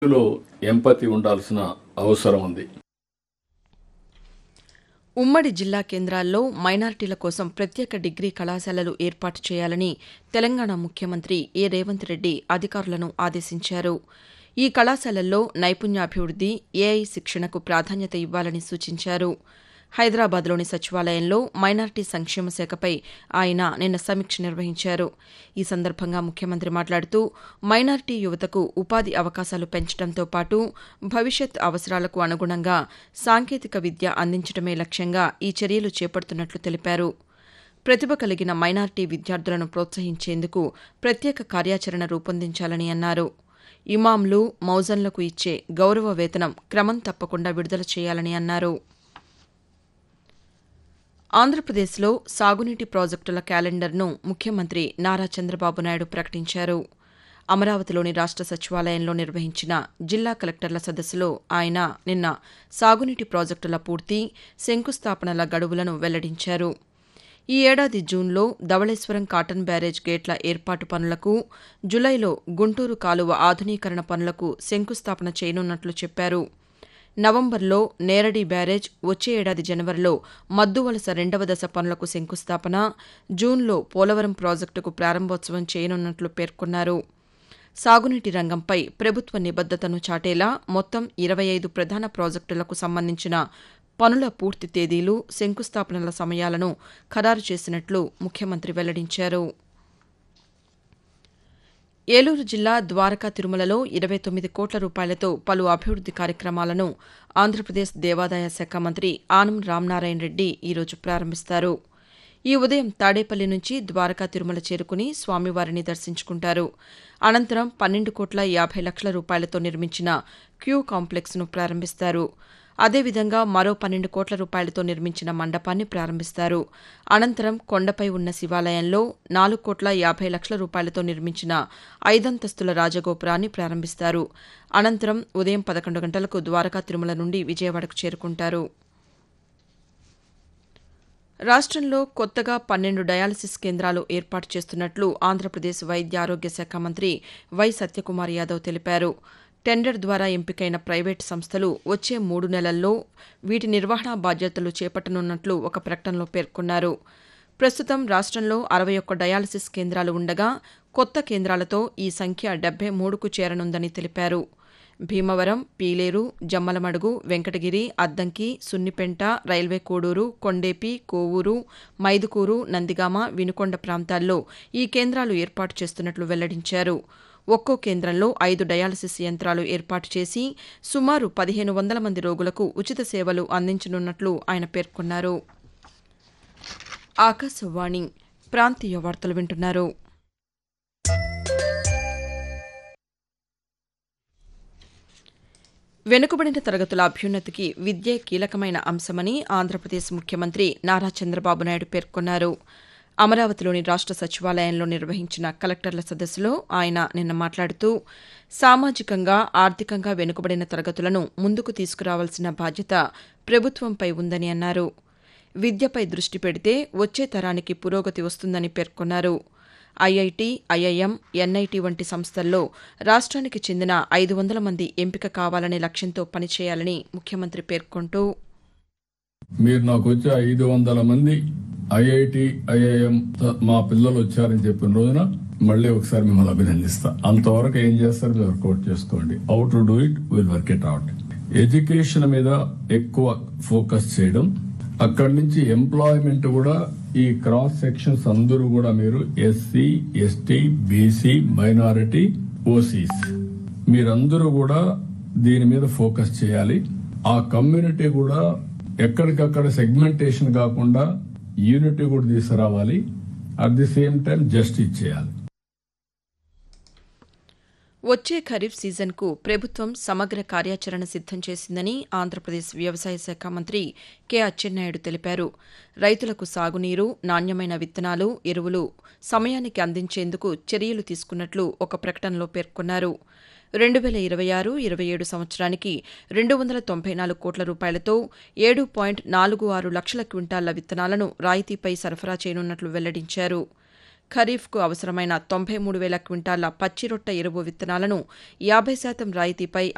లో ఎంపతి ఉండాల్సిన అవసరం ఉంది ఉమ్మడి జిల్లా కేంద్రాల్లో మైనారిటీల కోసం ప్రత్యేక డిగ్రీ కళాశాలలు ఏర్పాటు చేయాలని తెలంగాణ ముఖ్యమంత్రి ఏ రేవంత్ రెడ్డి అధికారులను ఆదేశించారు ఈ కళాశాలల్లో నైపుణ్యాభివృద్ది ఏఐ శిక్షణకు ప్రాధాన్యత ఇవ్వాలని సూచించారు హైదరాబాద్లోని సచివాలయంలో మైనారిటీ సంక్షేమ శాఖపై ఆయన నిన్న సమీక్ష నిర్వహించారు ఈ సందర్భంగా ముఖ్యమంత్రి మాట్లాడుతూ మైనారిటీ యువతకు ఉపాధి అవకాశాలు పెంచడంతో పాటు భవిష్యత్ అవసరాలకు అనుగుణంగా సాంకేతిక విద్య అందించడమే లక్ష్యంగా ఈ చర్యలు చేపడుతున్నట్లు తెలిపారు ప్రతిభ కలిగిన మైనారిటీ విద్యార్థులను ప్రోత్సహించేందుకు ప్రత్యేక కార్యాచరణ రూపొందించాలని అన్నారు ఇమాంలు మౌజన్లకు ఇచ్చే గౌరవ వేతనం క్రమం తప్పకుండా విడుదల చేయాలని అన్నారు ఆంధ్రప్రదేశ్లో సాగునీటి ప్రాజెక్టుల క్యాలెండర్ను ముఖ్యమంత్రి నారా చంద్రబాబు నాయుడు ప్రకటించారు అమరావతిలోని రాష్ట సచివాలయంలో నిర్వహించిన జిల్లా కలెక్టర్ల సదస్సులో ఆయన నిన్న సాగునీటి ప్రాజెక్టుల పూర్తి శంకుస్థాపనల గడువులను వెల్లడించారు ఈ ఏడాది జూన్లో ధవళేశ్వరం కాటన్ బ్యారేజ్ గేట్ల ఏర్పాటు పనులకు జులైలో గుంటూరు కాలువ ఆధునీకరణ పనులకు శంకుస్థాపన చేయనున్నట్లు చెప్పారు నవంబర్లో నేరడి బ్యారేజ్ వచ్చే ఏడాది జనవరిలో మద్దువలస రెండవ దశ పనులకు శంకుస్థాపన జూన్లో పోలవరం ప్రాజెక్టుకు ప్రారంభోత్సవం చేయనున్నట్లు పేర్కొన్నారు సాగునీటి రంగంపై ప్రభుత్వ నిబద్దతను చాటేలా మొత్తం ఇరవై ఐదు ప్రధాన ప్రాజెక్టులకు సంబంధించిన పనుల పూర్తి తేదీలు శంకుస్థాపనల సమయాలను ఖరారు చేసినట్లు ముఖ్యమంత్రి వెల్లడించారు ఏలూరు జిల్లా ద్వారకా తిరుమలలో ఇరవై తొమ్మిది కోట్ల రూపాయలతో పలు అభివృద్ది కార్యక్రమాలను ఆంధ్రప్రదేశ్ దేవాదాయ శాఖ మంత్రి ఆనం రామనారాయణ రెడ్డి ఈరోజు ప్రారంభిస్తారు ఈ ఉదయం తాడేపల్లి నుంచి ద్వారకా తిరుమల చేరుకుని స్వామివారిని దర్శించుకుంటారు అనంతరం పన్నెండు కోట్ల యాభై లక్షల రూపాయలతో నిర్మించిన క్యూ కాంప్లెక్స్ను ప్రారంభిస్తారు అదేవిధంగా మరో పన్నెండు కోట్ల రూపాయలతో నిర్మించిన మండపాన్ని ప్రారంభిస్తారు అనంతరం కొండపై ఉన్న శివాలయంలో నాలుగు కోట్ల యాభై లక్షల రూపాయలతో నిర్మించిన ఐదంతస్తుల రాజగోపురాన్ని ప్రారంభిస్తారు అనంతరం ఉదయం పదకొండు గంటలకు ద్వారకా తిరుమల నుండి విజయవాడకు చేరుకుంటారు రాష్ట్రంలో కొత్తగా పన్నెండు డయాలసిస్ కేంద్రాలు ఏర్పాటు చేస్తున్నట్లు ఆంధ్రప్రదేశ్ వైద్య ఆరోగ్య శాఖ మంత్రి వై సత్యకుమార్ యాదవ్ తెలిపారు టెండర్ ద్వారా ఎంపికైన ప్రైవేటు సంస్థలు వచ్చే మూడు నెలల్లో వీటి నిర్వహణా బాధ్యతలు చేపట్టనున్నట్లు ఒక ప్రకటనలో పేర్కొన్నారు ప్రస్తుతం రాష్ట్రంలో అరవై ఒక్క డయాలసిస్ కేంద్రాలు ఉండగా కొత్త కేంద్రాలతో ఈ సంఖ్య డెబ్బై మూడుకు చేరనుందని తెలిపారు భీమవరం పీలేరు జమ్మలమడుగు వెంకటగిరి అద్దంకి సున్నిపెంట రైల్వే కోడూరు కొండేపి కోవూరు మైదుకూరు నందిగామ వినుకొండ ప్రాంతాల్లో ఈ కేంద్రాలు ఏర్పాటు చేస్తున్నట్లు వెల్లడించారు ఒక్కో కేంద్రంలో ఐదు డయాలసిస్ యంత్రాలు ఏర్పాటు చేసి సుమారు పదిహేను వందల మంది రోగులకు ఉచిత సేవలు అందించనున్నట్లు ఆయన పేర్కొన్నారు ఆకాశవాణి ప్రాంతీయ వార్తలు వింటున్నారు వెనుకబడిన తరగతుల అభ్యున్నతికి విద్యే కీలకమైన అంశమని ఆంధ్రప్రదేశ్ ముఖ్యమంత్రి నారా చంద్రబాబు నాయుడు పేర్కొన్నారు అమరావతిలోని రాష్ట సచివాలయంలో నిర్వహించిన కలెక్టర్ల సదస్సులో ఆయన నిన్న మాట్లాడుతూ సామాజికంగా ఆర్థికంగా వెనుకబడిన తరగతులను ముందుకు తీసుకురావాల్సిన బాధ్యత ప్రభుత్వంపై ఉందని అన్నారు విద్యపై దృష్టి పెడితే వచ్చే తరానికి పురోగతి వస్తుందని పేర్కొన్నారు ఐఐటి ఐఐఎం ఎన్ఐటి వంటి సంస్థల్లో రాష్ట్రానికి చెందిన ఐదు వందల మంది ఎంపిక కావాలనే లక్ష్యంతో పనిచేయాలని ముఖ్యమంత్రి పేర్కొంటూ మీరు నాకు వచ్చే ఐదు వందల మంది ఐఐటి ఐఐఎం మా పిల్లలు వచ్చారని చెప్పిన రోజున మళ్ళీ ఒకసారి మిమ్మల్ని అభినందిస్తా అంతవరకు ఏం చేస్తారు మీరు వర్కౌట్ చేసుకోండి how to do it will work it out education మీద ఎక్కువ ఫోకస్ చేయడం అక్కడి నుంచి ఎంప్లాయ్మెంట్ కూడా ఈ క్రాస్ సెక్షన్స్ అందరూ కూడా మీరు SC ST BC minority OCs మీరందరూ కూడా దీని మీద ఫోకస్ చేయాలి ఆ కమ్యూనిటీ కూడా ఎక్కడికక్కడ సెగ్మెంటేషన్ కాకుండా యూనిటీ కూడా తీసుకురావాలి at the same time justice చేయాలి వచ్చే ఖరీఫ్ సీజన్కు ప్రభుత్వం సమగ్ర కార్యాచరణ సిద్దం చేసిందని ఆంధ్రప్రదేశ్ వ్యవసాయ శాఖ మంత్రి కె అచ్చెన్నాయుడు తెలిపారు రైతులకు సాగునీరు నాణ్యమైన విత్తనాలు ఎరువులు సమయానికి అందించేందుకు చర్యలు తీసుకున్నట్లు ఒక ప్రకటనలో పేర్కొన్నారు రెండు వేల ఇరవై ఆరు ఇరవై ఏడు సంవత్సరానికి రెండు వందల తొంభై నాలుగు కోట్ల రూపాయలతో ఏడు పాయింట్ నాలుగు ఆరు లక్షల క్వింటాళ్ల విత్తనాలను రాయితీపై సరఫరా చేయనున్నట్లు వెల్లడించారు ఖరీఫ్కు అవసరమైన తొంభై మూడు వేల క్వింటాళ్ల పచ్చిరొట్ట ఎరువు విత్తనాలను యాభై శాతం రాయితీపై